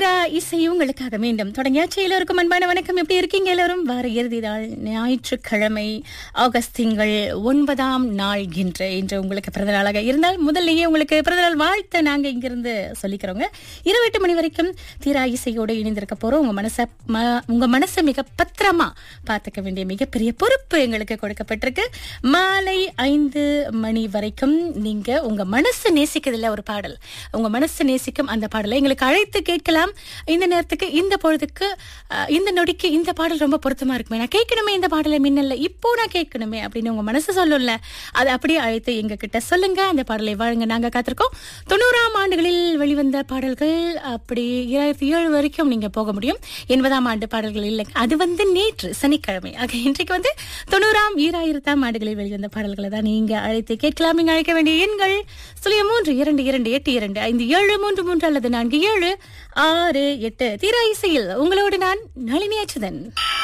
தீரா இசை உங்களுக்காக மீண்டும் தொடங்கியாச்சு எல்லோருக்கும் அன்பான வணக்கம் எப்படி இருக்கீங்க எல்லாரும் வார இறுதி நாள் ஞாயிற்றுக்கிழமை ஆகஸ்ட் திங்கள் ஒன்பதாம் நாள் இன்று இன்று உங்களுக்கு பிறந்த நாளாக இருந்தால் முதல்லயே உங்களுக்கு பிறந்த நாள் வாழ்த்து நாங்க இங்கிருந்து சொல்லிக்கிறோங்க இருபது எட்டு மணி வரைக்கும் தீரா இசையோடு இணைந்திருக்க போறோம் உங்க மனச ம- உங்க மனசை மிக பத்திரமா பார்த்துக்க வேண்டிய மிகப்பெரிய பொறுப்பு எங்களுக்கு கொடுக்கப்பட்டிருக்கு மாலை ஐந்து மணி வரைக்கும் நீங்க உங்க மனசு நேசிக்கிறதுல ஒரு பாடல் உங்க மனசு நேசிக்கும் அந்த பாடலை எங்களுக்கு அழைத்து கேட்கலாம் இந்த நேரத்துக்கு இந்த பொழுதுக்கு அஹ், இந்த நொடிக்கு இந்த பாடல் ரொம்ப பொருத்தமா இருக்குமே நான் கேட்கணுமே இந்த பாடலை மின்னல்ல இப்போ நான் கேட்கணுமே அப்படின்னு உங்க மனசு சொல்லும்ல அதை அப்படியே அழைத்து எங்க கிட்ட சொல்லுங்க அந்த பாடலை வாழுங்க நாங்க காத்திருக்கோம் தொண்ணூறாம் ஆண்டுகளில் வெளிவந்த பாடல்கள் அப்படி இரண்டாயிரத்தி ஏழு வரைக்கும் நீங்க போக முடியும் எண்பதாம் ஆண்டு பாடல்கள் இல்லை அது வந்து நேற்று சனிக்கிழமை ஆக இன்றைக்கு வந்து தொண்ணூறாம் ஈராயிரத்தாம் ஆண்டுகளில் வெளிவந்த பாடல்களை தான் நீங்க அழைத்து கேட்கலாம் நீங்க அழைக்க வேண்டிய எண்கள் சுழிய மூன்று இரண்டு இரண்டு எட்டு இரண்டு ஐந்து ஏழு மூன்று மூன்று அல்லது நான்கு ஏழு ஆறு எட்டு தீரா இசையில் உங்களோடு நான் நளினி அச்சுதன்